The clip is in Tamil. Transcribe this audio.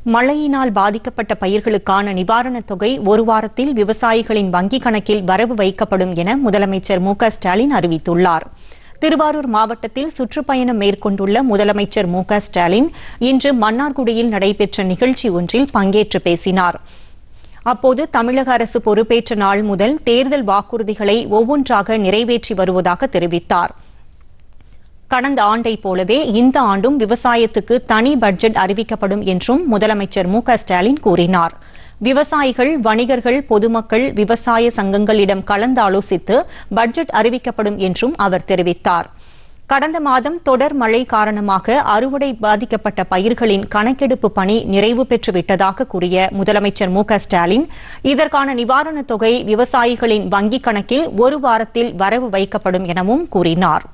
மழையினால் பாதிக்கப்பட்ட பயிர்களுக்கான நிவாரணத் தொகை ஒரு வாரத்தில் விவசாயிகளின் வங்கிக் கணக்கில் வரவு வைக்கப்படும் என முதலமைச்சர் மு க ஸ்டாலின் அறிவித்துள்ளார் திருவாரூர் மாவட்டத்தில் சுற்றுப்பயணம் மேற்கொண்டுள்ள முதலமைச்சர் மு க ஸ்டாலின் இன்று மன்னார்குடியில் நடைபெற்ற நிகழ்ச்சி ஒன்றில் பங்கேற்று பேசினார் அப்போது தமிழக அரசு பொறுப்பேற்ற நாள் முதல் தேர்தல் வாக்குறுதிகளை ஒவ்வொன்றாக நிறைவேற்றி வருவதாக தெரிவித்தார் கடந்த ஆண்டைப் போலவே இந்த ஆண்டும் விவசாயத்துக்கு தனி பட்ஜெட் அறிவிக்கப்படும் என்றும் முதலமைச்சர் மு க ஸ்டாலின் கூறினார் விவசாயிகள் வணிகர்கள் பொதுமக்கள் விவசாய சங்கங்களிடம் கலந்தாலோசித்து பட்ஜெட் அறிவிக்கப்படும் என்றும் அவர் தெரிவித்தார் கடந்த மாதம் தொடர் மழை காரணமாக அறுவடை பாதிக்கப்பட்ட பயிர்களின் கணக்கெடுப்பு பணி நிறைவு பெற்றுவிட்டதாக கூறிய முதலமைச்சர் மு க ஸ்டாலின் இதற்கான நிவாரணத் தொகை விவசாயிகளின் வங்கிக் கணக்கில் ஒரு வாரத்தில் வரவு வைக்கப்படும் எனவும் கூறினார்